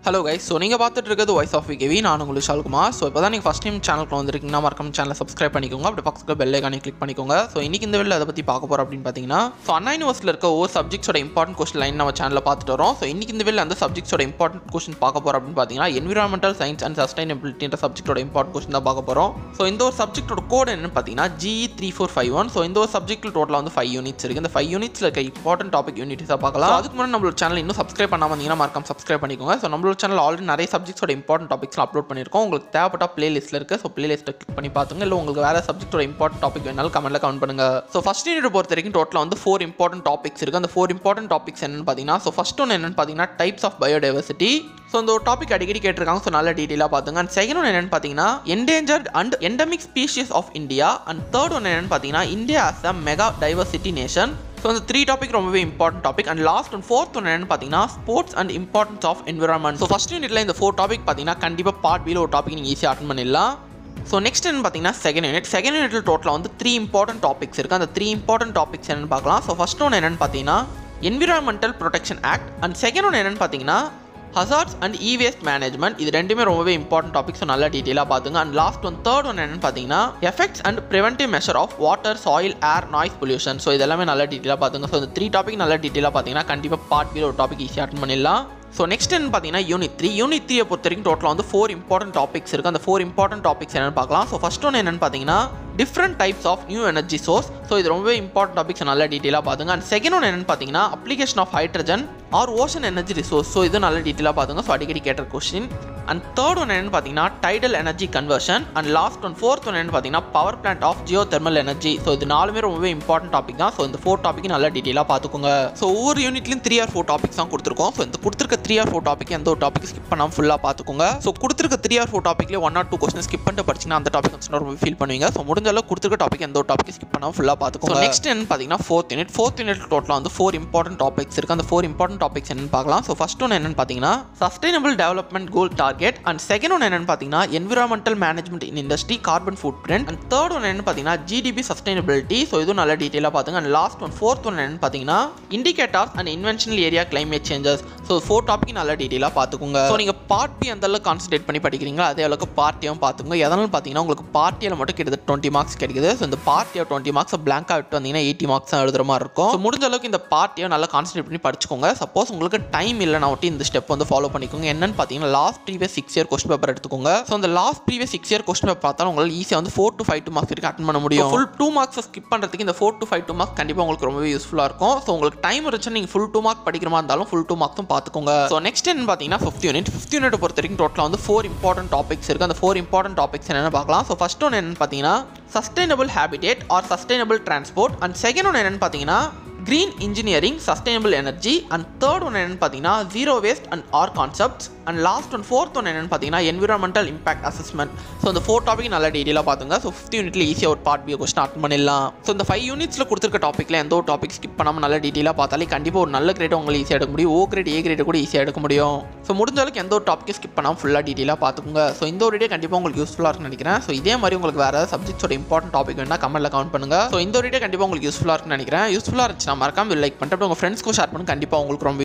hello guys so நீங்கள் பார்த்துட்டு இருக்கிறது வாய்ஸ் ஆஃப் விகேவி நான் உங்களுக்கு ஷால்குமார் ஸோ இப்போ தான் நீங்கள் ஃபஸ்ட் டைம் சேனலுக்கு வந்திருக்கீங்கன்னா மறக்காம சேனலை சப்ஸ்கிரைப் பண்ணிக்கோங்க அப்படி பக்கத்தில் பெல் ஐக்கானே கிளிக் பண்ணிக்கோங்க ஸோ இன்னைக்கு இந்த வெளில அதை பற்றி பார்க்க போகிறோம் அப்படின்னு பார்த்தீங்கன்னா ஸோ அண்ணா யூனிவர்ஸில் இருக்க ஒவ்வொரு சப்ஜெக்ட்ஸோட இம்பார்ட்டன்ட் கொஸ்டின் லைன் நம்ம சேனலில் பார்த்துட்டு வரோம் ஸோ இன்னைக்கு இந்த வெளில அந்த சப்ஜெக்ட்ஸோட இம்பார்ட்டன்ட் கொஸ்டின் பார்க்க போகிறோம் அப்படின்னு பார்த்தீங்கன்னா என்விரான்மெண்டல் சயின்ஸ் அண்ட் சஸ்டைனபிலிட்டின்ற சப்ஜெக்ட்டோட இம்பார்ட்டன்ட் கொஸ்டின் தான் பார்க்க போகிறோம் ஸோ இந்த ஒரு சப்ஜெக்ட்டோட கோட் என்னன்னு பார்த்தீங்கன்னா G three four five one so இந்த ஒரு சப்ஜெக்ட்டில் டோட்டலாக வந்து ஃபைவ் யூனிட்ஸ் இருக்குது இந்த ஃபைவ் யூனிட்ஸில் இருக்க இம்பார்ட்டன்ட் டாபிக் யூனிட்ஸாக பார்க்கலாம் So அதுக்கு முன்னாடி நம்மளோட சேனல் இன்னும் சப்ஸ்கிரைப் பண்ணாமல் இருந்தீங்கன்னா மறக்காம சப்ஸ்கிரைப் பண்ணிக்கோங்க ஸோ நம்மளோட சேனல் ஆல்ரெடி நிறைய சப்ஜெக்ட்ஸோட இம்பார்ட்டன்ட் டாபிக்ஸ்லாம் அப்லோட் பண்ணியிருக்கோம் உங்களுக்கு தேவைப்பட்ட பிளேலிஸ்ட்டில் இருக்குது ஸோ பிளேலிஸ்ட்டை கிளிக் பண்ணி பார்த்துங்க இல்லை உங்களுக்கு வேறு சப்ஜெக்ட்டோட இம்பார்ட்டன்ட் டாபிக் வேணாலும் கமெண்ட்டில் கமெண்ட் பண்ணுங்க ஸோ ஃபஸ்ட் யூனிட் பொறுத்த வரைக்கும் டோட்டலாக வந்து ஃபோர் இம்பார்ட்டன்ட் டாபிக்ஸ் இருக்குது அந்த ஃபோர் இம்பார்ட்டன்ட் டாபிக்ஸ் என்னன்னு பார்த்தீங்கன்னா ஸோ ஃபஸ்ட் ஒன்று என்னன்னு பார்த்தீங்கன்னா டைப்ஸ் ஆஃப் பயோடைவர்சிட்டி ஸோ இந்த ஒரு டாபிக் அடிக்கடி கேட்டிருக்காங்க ஸோ நல்ல டீட்டெயிலாக பார்த்துங்க அண்ட் செகண்ட் ஒன்று என்னன்னு பார்த்தீங்கன்னா endangered and endemic species of India and third ஒன்று என்னன்னு பார்த்தீங்கன்னா India as a mega diversity nation so அந்த த்ரீ டாபிக் ரொம்பவே important topic and last one fourth ஒன்று என்னன்னு பார்த்தீங்கன்னா sports and importance of environment so first யூனிட்ல இந்த ஃபோர் டாபிக் பார்த்தீங்கன்னா கண்டிப்பாக பார்ட் பியில் ஒரு டாபிக் நீங்கள் ஈஸியாக அட்டன் பண்ணிடலாம் ஸோ நெக்ஸ்ட் என்ன பார்த்தீங்கன்னா செகண்ட் யூனிட் செகண்ட் யூனிட்ல டோட்டலாக வந்து த்ரீ இம்பார்ட்டன்ட் டாபிக்ஸ் இருக்குது அந்த த்ரீ இம்பார்ட்டன்ட் டாபிக்ஸ் என்னன்னு பார்க்கலாம் ஸோ ஃபஸ்ட் ஒன்று என்னன்னு பார்த்தீங்கன்னா environmental protection act and second ஒன்று என்னன்னு பார்த்தீங்கன்னா hazards and e waste management இது ரெண்டுமே ரொம்பவே இம்பார்ட்டன்ட் டாபிக்ஸ் நல்லா டீட்டெயிலாக பார்த்துங்க and last one third one என்னன்னு பார்த்தீங்கன்னா effects and preventive measure of water soil air noise pollution so இதெல்லாமே நல்லா டீட்டெயிலாக பார்த்துங்க ஸோ இந்த த்ரீ டாபிக் நல்லா டீட்டெயிலாக பார்த்தீங்கன்னா கண்டிப்பாக பார்ட் பி ஒரு டாபிக் ஈஸியாக அட்டன் பண்ணிடலாம் ஸோ நெக்ஸ்ட் என்ன பார்த்தீங்கன்னா யூனிட் த்ரீ யூனிட் த்ரீயை பொறுத்த வரைக்கும் டோட்டலாக வந்து ஃபோர் இம்பார்ட்டன்ட் டாபிக்ஸ் இருக்குது அந்த ஃபோர் இம்பார்ட்டன்ட் டாபிக்ஸ் என்னென்னு பார்க்கலாம் ஸோ ஃபஸ்ட் ஒன்று என்னென்னு பார்த்தீங்கன்னா different types of new energy source so இது ரொம்பவே இம்பார்ட்டன்ட் டாபிக்ஸ் நல்லா டீட்டெயிலாக பார்த்துங்க அண்ட் செகண்ட் ஒன்று என்னென்னு பார்த்தீங்கன்னா application of hydrogen or ocean energy resource so இது நல்ல டீட்டெயிலாக பார்த்துங்க ஸோ அடிக்கடி கேட்ட கொஸ்டின் அண்ட் தேர்ட் ஒன் என்னென்னு பார்த்தீங்கன்னா tidal energy conversion and last one fourth one என்னென்னு பார்த்தீங்கன்னா power plant of geothermal energy so இது நாலுமே ரொம்பவே இம்பார்ட்டன்ட் டாபிக் தான் ஸோ இந்த ஃபோர் டாபிக் நல்லா டீட்டெயிலாக பார்த்துக்கோங்க ஸோ ஒவ்வொரு யூனிட்லையும் த்ரீ ஆர் ஃபோர் டாபிக்ஸ் தான் கொடுத்துருக்கோம் ஸோ இந்த கொடுத்துருக்க த்ரீ ஆர் ஃபோர் டாபிக் எந்த ஒரு டாபிக் ஸ்கிப் பண்ணாமல் ஃபுல்லாக பார்த்துக்கோங்க ஸோ கொடுத்துருக்க த்ரீ ஆர் ஃபோர் டாப்பிக்லேயே one or two question skip பண்ணிட்டு படிச்சிங்கன்னா அந்த டாபிக் வந்து ரொம்ப ஃபீல் பண்ணுவீங்க ஸோ முடிஞ்ச அளவு கொடுத்துருக்க டாபிக் எந்த ஒரு டாபிக் ஸ்கிப் பண்ணாமல் ஃபுல்லாக பார்த்துக்கோங்க நெக்ஸ்ட் என்ன பார்த்தீங்கன்னா ஃபோர்த் யூனிட் ஃபோர்த் யூனிட் டோட்டலாக வந்து ஃபோர் இம்பார்ட்டன்ட் டாபிக்ஸ் இருக்குது அந்த ஃபோர் இம்பார்ட்டன்ட் டாபிக்ஸ் என்னன்னு பார்க்கலாம் ஸோ ஃபர்ஸ்ட் ஒன்று என்னன்னு பார்த்தீங்கன்னா sustainable development goal target and second ஒன்று என்னன்னு பார்த்தீங்கன்னா environmental management in industry carbon footprint and third one என்னன்னு பார்த்தீங்கன்னா ஜிடிபி சஸ்டைனபிலிட்டி ஸோ இதுவும் நல்ல டீட்டெயிலாக பார்த்துங்க and last one fourth one என்னன்னு பார்த்தீங்கன்னா indicators and conventional area climate changes so four topic நல்லா டீட்டெயிலாக பார்த்துக்கோங்க ஸோ நீங்கள் பார்ட் பி அந்த அளவுக்கு கான்சன்ட்ரேட் பண்ணி படிக்கிறீங்களா அதே அளவுக்கு பார்ட்டியும் பார்த்துக்கோங்க எதனாலும் பார்த்தீங்கன்னா உங்களுக்கு பார்ட்டியில் மட்டும் கிட்டத்தட்ட டுவெண்ட்டி மார்க்ஸ் கிடைக்குது ஸோ இந்த பார்ட்டியை டுவெண்ட்டி மார்க்ஸ் பிளாங்காக விட்டு வந்தீங்கன்னா எயிட்டி மார்க்ஸ் தான் எழுதுற மாதிரி இருக்கும் ஸோ முடிஞ்ச அளவுக்கு இந்த பார்ட்டியை நல்லா கான்சன்ட்ரேட் பண்ணி படிச்சுக்கோங்க சப்போஸ் உங்களுக்கு டைம் இல்லைனா ஒட்டி இந்த ஸ்டெப் வந்து ஃபாலோ பண்ணிக்கோங்க என்னன்னு பார்த்தீங்கன்னா last previous six year question paper எடுத்துக்கோங்க ஸோ அந்த last previous six year question paper பார்த்தாலும் உங்களால் ஈஸியாக வந்து four to five two marks வரைக்கும் அட்டன் பண்ண முடியும் ஃபுல் டூ மார்க்ஸ் ஸ்கிப் பண்ணுறதுக்கு இந்த four to five two marks கண்டிப்பாக உங்களுக்கு ரொம்பவே யூஸ்ஃபுல்லாக இருக்கும் ஸோ உங்களுக்கு டைம் இருந்துச்சுன்னா நீங்கள் ஃபுல் டூ மார்க் படிக்கிற மாதிரி இருந்தாலும் ஃபுல் டூ மார்க்ஸும் பார்த்துக்கோங்க ஸோ நெக்ஸ்ட் என்ன பார்த்தீங்கன்னா ஃபிஃப்த் யூனிட் ஃபிஃப்த் யூனிட் பொறுத்த வரைக்கும் டோட்டலாக வந்து ஃபோர் இம்பார்ட்டன்ட் டாபிக்ஸ் இருக்குது அந்த ஃபோர் இம்பார்ட்டன்ட் டாபிக்ஸ் என்னென்னு பார்க்கலாம் ஸோ ஃபர்ஸ்ட் ஒன்று என்னன்னு பார்த்தீங்கன்னா sustainable habitat or sustainable transport and second ஒன்று என்னன்னு பார்த்தீங்கன்னா green engineering sustainable energy and third one என்னன்னு பார்த்தீங்கன்னா zero waste and R concepts and last one fourth one என்னன்னு பார்த்தீங்கன்னா என்விரான்மெண்டல் இம்பாக்ட் அசஸ்மெண்ட் ஸோ இந்த ஃபோர் டாபிக் நல்லா டீட்டெயிலாக பார்த்துங்க ஸோ ஃபிஃப்த் யூனிட்ல ஈஸியாக ஒரு பார்ட் பி கொஸ்டின் அட்டன் பண்ணிடலாம் ஸோ இந்த ஃபைவ் யூனிட்ஸில் கொடுத்துருக்க டாப்பிக்கில் எந்த ஒரு டாபிக் ஸ்கிப் பண்ணாமல் நல்லா டீட்டெயிலாக பார்த்தாலே கண்டிப்பாக ஒரு நல்ல கிரேட் உங்களுக்கு ஈஸியாக எடுக்க முடியும் ஓ கிரேட் ஏ கிரேட் கூட ஈஸியாக எடுக்க முடியும் ஸோ முடிஞ்ச அளவுக்கு எந்த ஒரு டாப்பிக்கை ஸ்கிப் பண்ணாமல் ஃபுல்லாக டீட்டெயிலாக பார்த்துக்கோங்க ஸோ இந்த ஒரு வீடியோ கண்டிப்பாக உங்களுக்கு யூஸ்ஃபுல்லாக இருக்கும்னு நினைக்கிறேன் ஸோ இதே மாதிரி உங்களுக்கு வேறு சப்ஜெக்ட்ஸோட இம்பார்ட்டன்ட் டாபிக் வேணா கமெண்ட்டில் கவுண்ட் பண்ணுங்க ஸோ இந்த ஒரு வீடியோ கண்டிப்பாக உங்களுக்கு யூஸ்ஃபுல்லாக இருக்கும்னு நினைக்கிறேன் யூஸ்ஃபுல்லாக இருந்துச்சுன்னா மறக்காம லைக் பண்ணிட்டு உங்கள் ஃப்ரெண்ட்ஸ்க்கும் ஷேர் பண்ணி கண்டிப்பாக உங்களுக்கு ரொம்ப